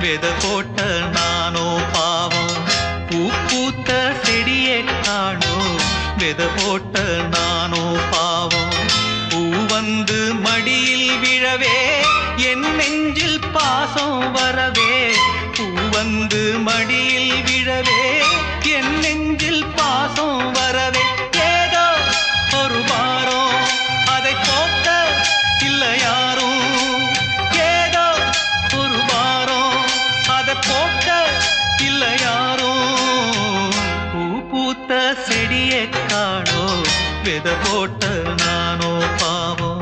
வித போட்ட நானோ பாவம் பூ பூத்த செடியே காணோம் வித போட்ட நானோ பாவம் பூ வந்து மடியில் விழவே என் நெஞ்சில் பாசம் வரவே பூ வந்து மடியில் விழவே என் நெஞ்சில் பாசம் வரவே ஏதோ ஒரு வாரம் அதை போக்க இல்ல யாரும் ஏதோ ஒரு வாரம் அதை போக்க இல்ல யாரும் பூ பூத்த செடியை காணோ வித போட்ட நானோ பாவம்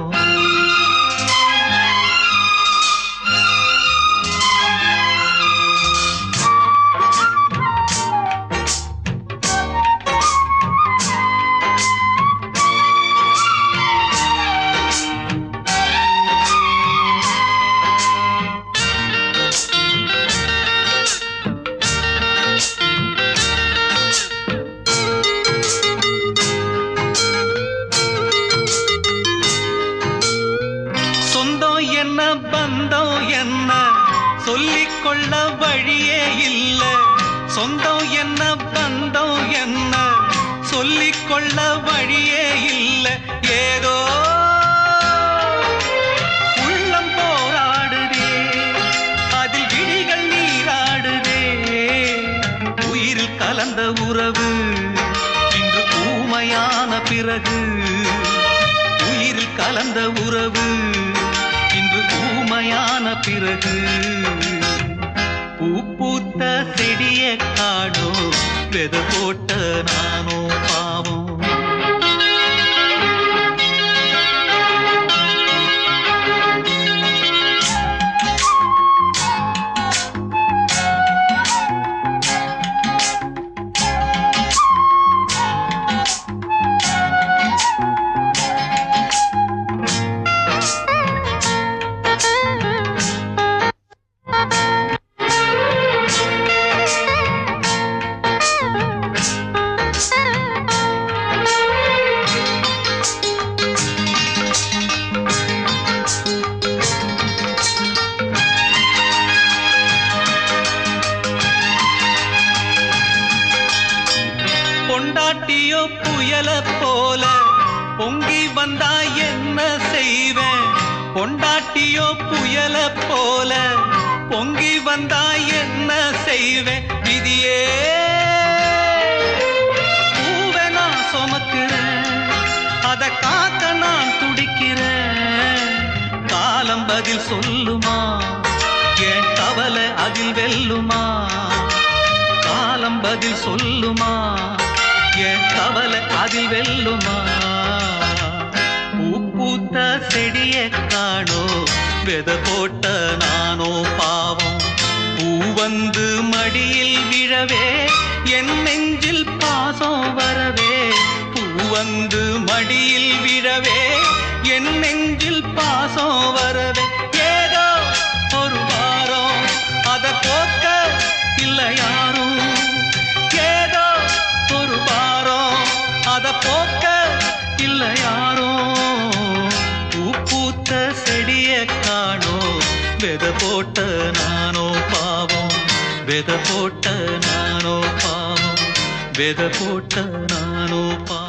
சொந்தம் என்ன பந்தம் என்ன சொல்லிக் கொள்ள வழியே இல்ல சொந்தம் என்ன பந்தம் என்ன சொல்லிக் கொள்ள வழியே இல்ல ஏதோ உள்ளம் போராடுதே அதில் விழிகள் நீராடுதே உயிரில் கலந்த உறவு இன்று ஊமையான பிறகு உயிரில் கலந்த உறவு இன்று ஊமையான பிறகு பூ பூத்த செடிய காடோ வெத போட்ட நானோ பாவம் பொண்டாட்டியோ புயல போல பொங்கி வந்தா என்ன செய்வேன் பொண்டாட்டியோ புயல போல பொங்கி வந்தா என்ன செய்வேன் விதியே பூவை நான் சுமக்கிறேன் அத காக்க நான் துடிக்கிறேன் காலம் பதில் சொல்லுமா என் கவலை அதில் வெல்லுமா காலம் பதில் சொல்லுமா என் கவலை அதில் வெல்லுமா பூ பூத்த செடிய காணோ வெத போட்ட நானோ பாவம் பூ வந்து மடியில் விழவே என் நெஞ்சில் பாசம் வரவே பூ வந்து மடியில் விழவே என் நெஞ்சில் பாசம் வரவே ஏதோ ஒரு வாரம் அத போக்க இல்ல யாரும் ஏதோ ஒரு வாரம் அத போக்க இல்ல யாரும் பூ பூத்த செடிய காணோ வெத போட்ட நானோ பாவம் வெத போட்ட நானோ பாவம் வெத போட்ட நானோ பாவம்